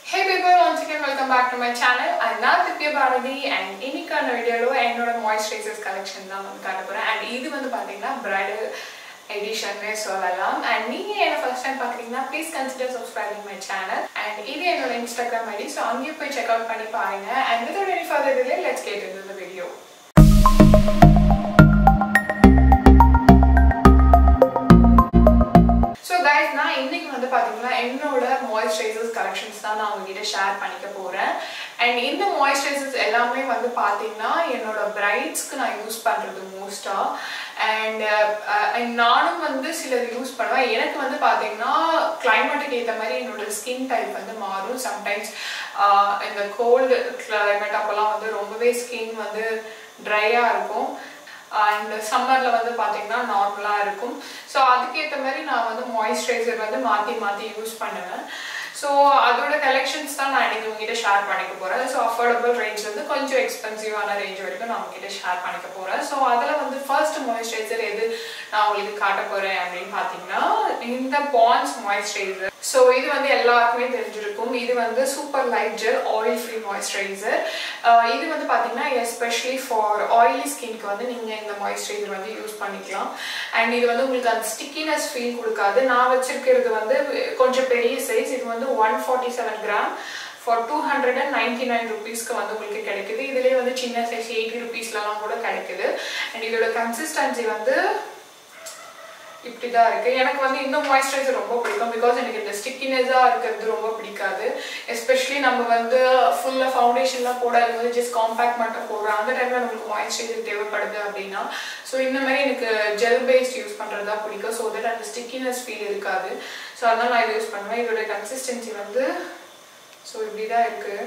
Hey people, once again welcome back to my channel. I'm not Divya Bharati and இன்னைக்கான வீடியோவில் என்னோட moisturisers collection தான் வந்து காட்ட போகிறேன் அண்ட் இது வந்து பார்த்தீங்கன்னா பிரைடல் எடிஷன்னே சொல்லலாம் அண்ட் நீங்கள் என்ன ஃபர்ஸ்ட் டைம் பார்க்குறீங்கன்னா please consider subscribing my channel and இது என்னோட இன்ஸ்டாகிராம் ஐடி ஸோ அங்கேயும் போய் செக் அவுட் பண்ணி பாருங்க and with any further delay let's get in the video so guys நான் இன்னைக்கு வந்து பார்த்தீங்கன்னா என்னோட மாய்ஸ்சரைசர்ஸ் கலெக்ஷன்ஸ் தான் நான் உங்ககிட்ட ஷேர் பண்ணிக்க போகிறேன் அண்ட் இந்த மாய்ஸ்சரைசர்ஸ் எல்லாமே வந்து பார்த்தீங்கன்னா என்னோட பிரைட்ஸ்க்கு நான் யூஸ் பண்ணுறது மோஸ்ட்டாக அண்ட் அண்ட் நானும் வந்து சிலது யூஸ் பண்ணுவேன் எனக்கு வந்து பார்த்தீங்கன்னா கிளைமேட்டுக்கு ஏற்ற மாதிரி என்னோட ஸ்கின் டைப் வந்து மாறும் சம்டைம்ஸ் இந்த கோல்டு கிளைமேட் அப்போல்லாம் வந்து ரொம்பவே ஸ்கின் வந்து ட்ரையாக இருக்கும் அண்ட் சம்மரில் வந்து பார்த்தீங்கன்னா நார்மலாக இருக்கும் ஸோ அதுக்கேற்ற மாதிரி நான் வந்து மாய்ஸ்சரைசர் வந்து மாற்றி மாற்றி யூஸ் பண்ணுவேன் ஸோ அதோட கலெக்ஷன்ஸ் தான் நான் இன்னைக்கு உங்ககிட்ட ஷேர் பண்ணிக்க போகிறேன் ஸோ அஃபோர்டபுள் ரேஞ்ச் வந்து கொஞ்சம் எக்ஸ்பென்சிவான ரேஞ்ச் வரைக்கும் நான் உங்ககிட்ட ஷேர் பண்ணிக்க போகிறேன் ஸோ அதில் வந்து ஃபர்ஸ்ட் மாய்ஸ்சரைசர் எது நான் உங்களுக்கு காட்ட போகிறேன் அப்படின்னு பார்த்தீங்கன்னா இந்த பான்ஸ் மாய்ஸ்சரைசர் ஸோ இது வந்து எல்லாருக்குமே தெரிஞ்சிருக்கும் இது வந்து super light gel oil free moisturiser இது வந்து பார்த்தீங்கன்னா எஸ்பெஷலி ஃபார் ஆயிலி ஸ்கின்க்கு வந்து நீங்கள் இந்த மாய்ஸ்சரைசர் வந்து யூஸ் பண்ணிக்கலாம் அண்ட் இது வந்து உங்களுக்கு அந்த ஸ்டிக்கினஸ் ஃபீல் கொடுக்காது நான் வச்சிருக்கிறது வந்து கொஞ்சம் பெரிய சைஸ் இது வந்து one forty seven gram for two hundred and ninety nine ருபீஸ்க்கு வந்து உங்களுக்கு கிடைக்குது இதுலேயே வந்து சின்ன சைஸ் எயிட்டி ருபீஸ்லலாம் கூட கிடைக்குது அண்ட் இதோட கன்சிஸ்டன்சி வந்து இப்படி தான் இருக்குது எனக்கு வந்து இந்த மாய்ஸ்சரைசர் ரொம்ப பிடிக்கும் பிகாஸ் எனக்கு இந்த ஸ்டிக்கினஸாக இருக்கிறது ரொம்ப பிடிக்காது எஸ்பெஷலி நம்ம வந்து ஃபுல்லாக ஃபவுண்டேஷன்லாம் போடாது வந்து ஜஸ்ட் காம்பேக்ட் மட்டும் போடுறோம் அந்த டைமில் நம்மளுக்கு மாய்ஸ்சரைசர் தேவைப்படுது அப்படின்னா ஸோ இந்த மாதிரி எனக்கு ஜெல் பேஸ்ட் யூஸ் பண்ணுறது தான் பிடிக்கும் ஸோ தட் அந்த ஸ்டிக்கினஸ் ஃபீல் இருக்காது ஸோ அதனால் நான் இது யூஸ் பண்ணுவேன் இதோட கன்சிஸ்டன்சி வந்து ஸோ இப்படி தான் இருக்குது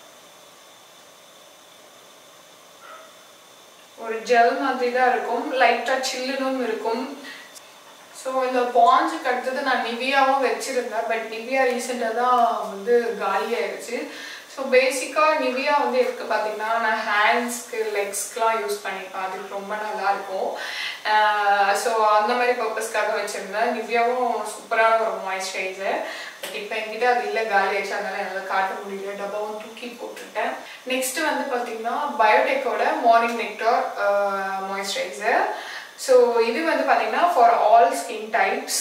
ஒரு ஜெல் மாதிரி தான் இருக்கும் லைட்டாக சில்லுனும் இருக்கும் ஸோ இந்த பான்ஸுக்கு அடுத்தது நான் நிவியாவும் வச்சுருந்தேன் பட் நிவியா ரீசெண்டாக தான் வந்து காலி ஆயிடுச்சு ஸோ பேசிக்காக நிவியா வந்து எதுக்கு பார்த்தீங்கன்னா நான் ஹேண்ட்ஸ்க்கு லெக்ஸ்க்குலாம் யூஸ் பண்ணிப்பேன் அதுக்கு ரொம்ப நல்லாயிருக்கும் ஸோ அந்த மாதிரி பர்பஸ்க்காக வச்சுருந்தேன் நிவியாவும் சூப்பரான ஒரு மாய்ஸ்சரைசர் பட் இப்போ என்கிட்ட அது இல்லை காலி ஆயிடுச்சு அதனால என்னால் காட்ட முடியல டப்பாவும் தூக்கி போட்டுட்டேன் நெக்ஸ்ட் வந்து பார்த்தீங்கன்னா பயோடெக்கோட மார்னிங் நெக்டார் மாய்ஸ்சரைசர் ஸோ இது வந்து பார்த்தீங்கன்னா for all skin types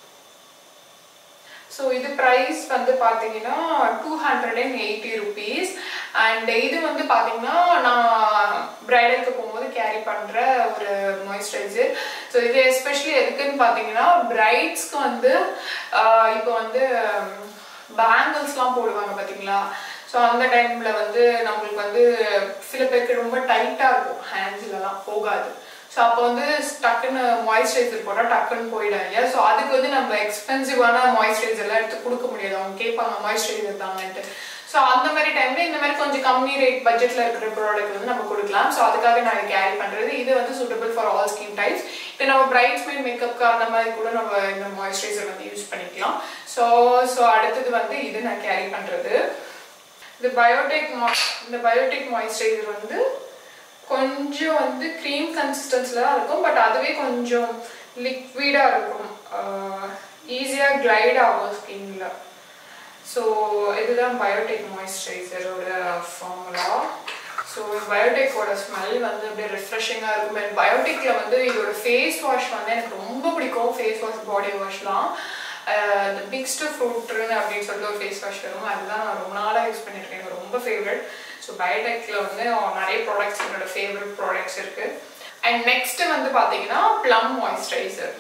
so இது ப்ரைஸ் வந்து பார்த்தீங்கன்னா two hundred and eighty rupees and இது வந்து பார்த்தீங்கன்னா நான் ப்ரைடலுக்கு போகும்போது கேரி பண்ணுற ஒரு மாய்ஸ்சரைசர் ஸோ இது எஸ்பெஷலி எதுக்குன்னு பார்த்தீங்கன்னா பிரைட்ஸ்க்கு வந்து இப்போ வந்து பேங்கிள்ஸ்லாம் போடுவாங்க பார்த்தீங்களா ஸோ அந்த டைமில் வந்து நம்மளுக்கு வந்து சில பேருக்கு ரொம்ப டைட்டாக இருக்கும் ஹேண்ட்ஸ்லலாம் போகாது ஸோ அப்போ வந்து டக்குன்னு மாய்ஸ்சரைசர் போட்டால் டக்குன்னு போயிடும் இல்லையா ஸோ அதுக்கு வந்து நம்ம எக்ஸ்பென்சிவான மாய்ஸ்சரைசர்லாம் எடுத்து கொடுக்க முடியாது அவங்க கேட்பாங்க மாய்ஸ்சரைசர் தாங்கன்ட்டு ஸோ அந்த மாதிரி டைமில் இந்த மாதிரி கொஞ்சம் கம்மி ரேட் பட்ஜெட்டில் இருக்கிற ப்ராடக்ட் வந்து நம்ம கொடுக்கலாம் ஸோ அதுக்காக நான் இதை கேரி பண்ணுறது இது வந்து suitable for all skin types இப்போ நம்ம பிரைட்ஸ் மேட் மேக்கப்க்கு அந்த மாதிரி கூட நம்ம இந்த மாய்ஸ்சரைசர் வந்து யூஸ் பண்ணிக்கலாம் ஸோ ஸோ அடுத்தது வந்து இது நான் கேரி பண்ணுறது இந்த பயோடெக் இந்த பயோடெக் மாய்ஸ்சரைசர் வந்து கொஞ்சம் வந்து க்ரீம் கன்சிஸ்டன்ஸில் தான் இருக்கும் பட் அதுவே கொஞ்சம் லிக்விடாக இருக்கும் ஈஸியாக கிளைட் ஆகும் ஸ்கின்ல ஸோ இதுதான் பயோடெக் மாய்ஸ்சரைசரோட ஃபார்முலா ஸோ பயோடெக்கோட ஸ்மெல் வந்து அப்படியே ரிஃப்ரெஷிங்காக இருக்கும் அண்ட் பயோடெக்கில் வந்து இதோட ஃபேஸ் வாஷ் வந்து எனக்கு ரொம்ப பிடிக்கும் ஃபேஸ் வாஷ் பாடி வாஷ்லாம் இந்த மிக்ஸ்டு ஃப்ரூட்ருன்னு அப்படின்னு சொல்லிட்டு ஒரு ஃபேஸ் வாஷ் வரும் அதுதான் நான் ரொம்ப நாளாக யூஸ் பண்ணியிருக்கேன் எனக்கு ரொம்ப ஃபேவரட் ஸோ பயோடெக்கில் வந்து நிறைய ப்ராடக்ட்ஸ் என்னோட ஃபேவரட் ப்ராடக்ட்ஸ் இருக்குது அண்ட் நெக்ஸ்ட் வந்து பார்த்தீங்கன்னா ப்ளம் மாய்ஸ்சரைசர்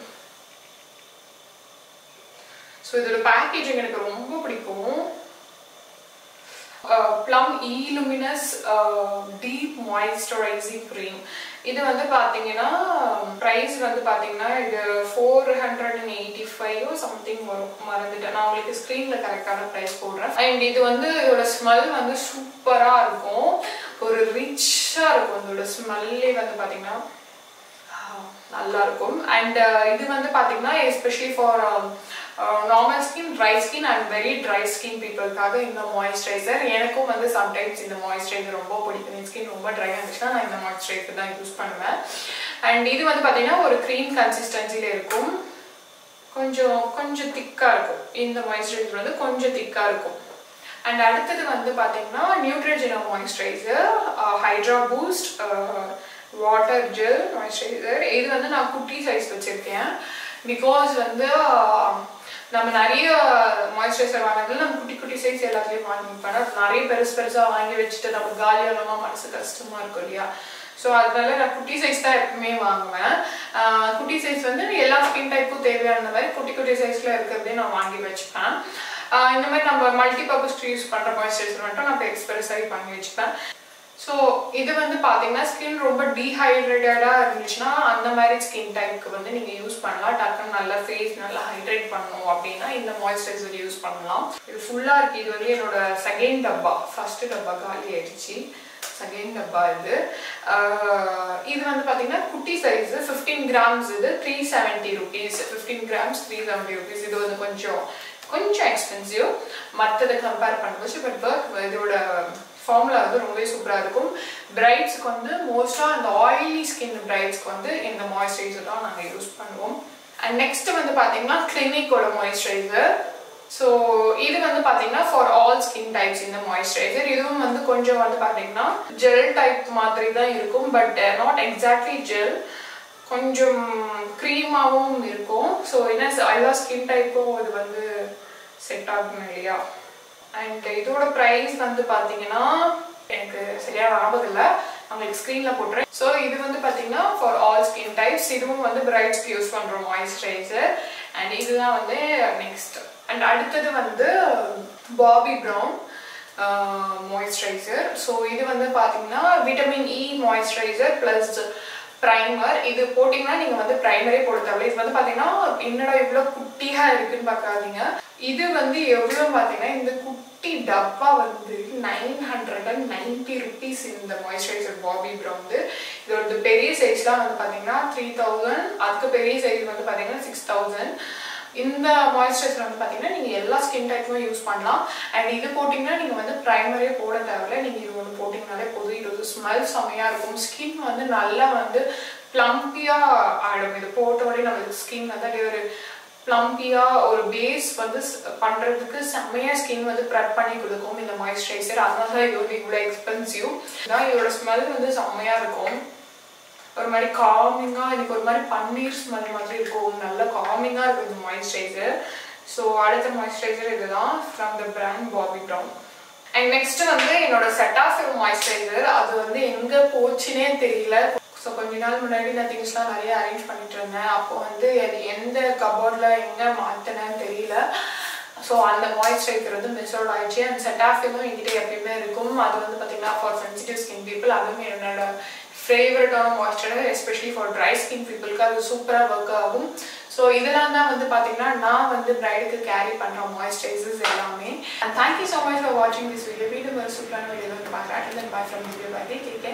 ஸோ இதோட பேக்கேஜிங் எனக்கு ரொம்ப பிடிக்கும் Plum e luminence deep moisturising cream இது வந்து பார்த்தீங்கன்னா ப்ரைஸ் வந்து பார்த்தீங்கன்னா இது four hundred and eighty five something வரும் மறந்துட்டேன் நான் உங்களுக்கு ஸ்க்ரீனில் கரெக்டான ப்ரைஸ் போடுறேன் அண்ட் இது வந்து இதோட ஸ்மெல் வந்து சூப்பராக இருக்கும் ஒரு ரிச்சாக இருக்கும் இதோட ஸ்மெல்லே வந்து பார்த்தீங்கன்னா நல்லா இருக்கும் அண்ட் இது வந்து பார்த்தீங்கன்னா especially for normal skin dry skin and very dry skin பீப்புளுக்காக இந்த மாய்ஸ்சரைசர் எனக்கும் வந்து சம்டைம்ஸ் இந்த மாய்ஸ்சரைசர் ரொம்ப பிடிக்கும் என் ஸ்கின் ரொம்ப ட்ரையாக இருந்துச்சுன்னா நான் இந்த மாய்ஸ்சரைசர் தான் யூஸ் பண்ணுவேன் அண்ட் இது வந்து பார்த்தீங்கன்னா ஒரு க்ரீம் கன்சிஸ்டன்சியில் இருக்கும் கொஞ்சம் கொஞ்சம் திக்காக இருக்கும் இந்த மாய்ஸ்சரைசர் வந்து கொஞ்சம் திக்காக இருக்கும் அண்ட் அடுத்தது வந்து பார்த்தீங்கன்னா Neutrogena moisturizer hydro boost water gel moisturizer இது வந்து நான் குட்டி சைஸ் வச்சுருக்கேன் பிகாஸ் வந்து ஆஹ், நம்ம நிறைய மாய்ஸ்சரைசர் வாங்கினதுல நம்ம குட்டி குட்டி சைஸ் எல்லாத்துலேயும் வாங்கிப்பேன் நிறைய பெருசு பெருசாக வாங்கி வச்சுட்டு நம்ம காலியானமா மனசு கஷ்டமா இருக்கும் இல்லையா ஸோ அதனால நான் குட்டி சைஸ் தான் எப்பவுமே வாங்குவேன் ஆஹ் குட்டி சைஸ் வந்து எல்லா ஸ்கின் டைப்புக்கும் தேவையான மாதிரி குட்டி குட்டி சைஸில் இருக்கிறதே நான் வாங்கி வச்சுப்பேன் ஆஹ் இந்த மாதிரி நம்ம மல்டி பர்பஸ்க்கு யூஸ் பண்ணுற மாய்ஸ்சரைசர் மட்டும் நான் பெருசு பெருசாகி வாங்கி வச்சுப்பேன் ஸோ இது வந்து பார்த்தீங்கன்னா ஸ்கின் ரொம்ப டீஹைட்ரேட்டடாக இருந்துச்சுன்னா அந்த மாதிரி ஸ்கின் டைப்புக்கு வந்து நீங்கள் யூஸ் பண்ணலாம் டக்குன்னு நல்லா ஃபேஸ் நல்லா ஹைட்ரேட் பண்ணணும் அப்படின்னா இந்த மாய்ஸ்சரைசர் யூஸ் பண்ணலாம் இது ஃபுல்லாக இருக்குது இது வந்து என்னோட செகண்ட் டப்பா ஃபர்ஸ்ட் டப்பா காலி ஆயிடுச்சு செகண்ட் டப்பா இது ஆஹ் இது வந்து பார்த்தீங்கன்னா குட்டி சைஸு ஃபிஃப்டீன் கிராம்ஸ் இது three seventy rupees fifteen grams three seventy rupees இது வந்து கொஞ்சம் கொஞ்சம் எக்ஸ்பென்சிவ் மற்றதை கம்பேர் பண்ணும்போது பட் ஒர்க் இதோட ஃபார்முலா வந்து ரொம்பவே சூப்பராக இருக்கும் பிரைட்ஸ்க்கு வந்து மோஸ்ட்டாக அந்த ஆயிலி ஸ்கின் பிரைட்ஸ்க்கு வந்து இந்த மாய்ஸ்சரைசர் தான் நாங்கள் யூஸ் பண்ணுவோம் அண்ட் நெக்ஸ்ட் வந்து பார்த்தீங்கன்னா கிளினிக்கோட மாய்ஸ்சரைசர் ஸோ இது வந்து பார்த்தீங்கன்னா ஃபார் ஆல் ஸ்கின் டைப்ஸ் இந்த மாய்ஸ்சரைசர் இதுவும் வந்து கொஞ்சம் வந்து பார்த்தீங்கன்னா ஜெல் டைப் மாதிரி தான் இருக்கும் பட் நாட் எக்ஸாக்ட்லி ஜெல் கொஞ்சம் க்ரீமாகவும் இருக்கும் ஸோ என்ன எல்லா ஸ்கின் டைப்பும் இது வந்து செட் ஆகும் இல்லையா அண்ட் இதோட ப்ரைஸ் வந்து பார்த்தீங்கன்னா எனக்கு சரியா ஞாபகம் இல்லை உங்களுக்கு ஸ்க்ரீனில் போட்டுறேன் ஸோ இது வந்து பார்த்தீங்கன்னா ஃபார் ஆல் ஸ்கின் டைப்ஸ் இதுவும் வந்து பிரைட்ஸ்க்கு யூஸ் பண்ணுற மாய்ஸ்சரைசர் அண்ட் இதுதான் வந்து நெக்ஸ்ட் அண்ட் அடுத்தது வந்து பாபி ப்ரௌன் மாய்ஸ்சரைசர் ஸோ இது வந்து பார்த்தீங்கன்னா vitamin E moisturizer plus primer இது போட்டிங்கன்னா நீங்கள் வந்து ப்ரைமரே போட தேவையில்ல இது வந்து பார்த்தீங்கன்னா என்னடா இவ்வளோ குட்டியாக இருக்குன்னு பார்க்காதீங்க இது வந்து எவ்வளோ பார்த்தீங்கன்னா இந்த குட்டி டப்பா வந்து nine hundred and ninety rupees இந்த மாய்ஸ்சரைசர் பாபி ப்ரௌன் இதோட பெரிய சைஸ்லாம் வந்து பார்த்தீங்கன்னா த்ரீ தௌசண்ட் அதுக்கு பெரிய சைஸ் வந்து பார்த்தீங்கன்னா சிக்ஸ் தௌசண்ட் இந்த மாய்ஸ்சரைசர் வந்து பார்த்தீங்கன்னா நீங்கள் எல்லா ஸ்கின் டைப்புமே யூஸ் பண்ணலாம் அண்ட் இது போட்டிங்கன்னா நீங்கள் வந்து ப்ரைமரே போட தேவையில்ல நீங்கள் இது வந்து போட்டிங்கனாலே போதும் இது வந்து ஸ்மெல் செம்மையாக இருக்கும் ஸ்கின் வந்து நல்லா வந்து ப்ளம்பியாக ஆகிடும் இது போட்ட உடனே நம்மளுக்கு ஸ்கின் வந்து அப்படியே ஒரு ப்ளம்பியாக ஒரு பேஸ் வந்து ஸ்- பண்றதுக்கு செம்மையாக ஸ்கின் வந்து ப்ரெப் பண்ணி கொடுக்கும் இந்த மாய்ஸ்சரைசர் அதனால தான் இது வந்து இவ்வளோ எக்ஸ்பென்சிவ் தான் இதோட ஸ்மெல் வந்து செம்மையாக இருக்கும் ஒரு மாதிரி காமிங்காக எனக்கு ஒரு மாதிரி பன்னீர் ஸ்மெல் மாதிரி இருக்கும் நல்ல காமிங்காக இருக்கும் இந்த மாய்ஸ்சரைசர் ஸோ அடுத்த மாய்ஸ்சரைசர் இதுதான் from the brand Bobbi Brown and next வந்து என்னோட செட்டாஃபில் மாய்ஸ்சரைசர் அது வந்து எங்கே போச்சுனே தெரியல ஸோ கொஞ்ச நாள் முன்னாடி நான் திங்ஸ்லாம் நிறைய அரேஞ்ச் பண்ணிட்டு இருந்தேன் அப்போ வந்து அது எந்த கபோர்டில் எங்கே மாற்றினேன்னு தெரியல ஸோ அந்த மாய்ஸ்சரைசர் வந்து மிஸ் அவுட் ஆயிடுச்சு அந்த செட்டாஃபிலும் என்கிட்ட எப்பயுமே இருக்கும் அது வந்து பார்த்தீங்கன்னா ஃபார் சென்சிட்டிவ் ஸ்கின் பீப்புள் அதுவும் என்னோட ஃபேவரட்டான moisturizer especially for dry skin பீப்புளுக்கு அது சூப்பராக ஒர்க் ஆகும் ஸோ இதெல்லாம் தான் வந்து பார்த்தீங்கன்னா நான் வந்து பிரைடுக்கு கேரி பண்ணுற மாய்ஸ்சரைசர்ஸ் எல்லாமே and thank you so much for வாட்சிங் திஸ் வீடியோ வீடியோ ஒரு சூப்பரான வீடியோ வந்து பார்க்குறேன் bye from video bye take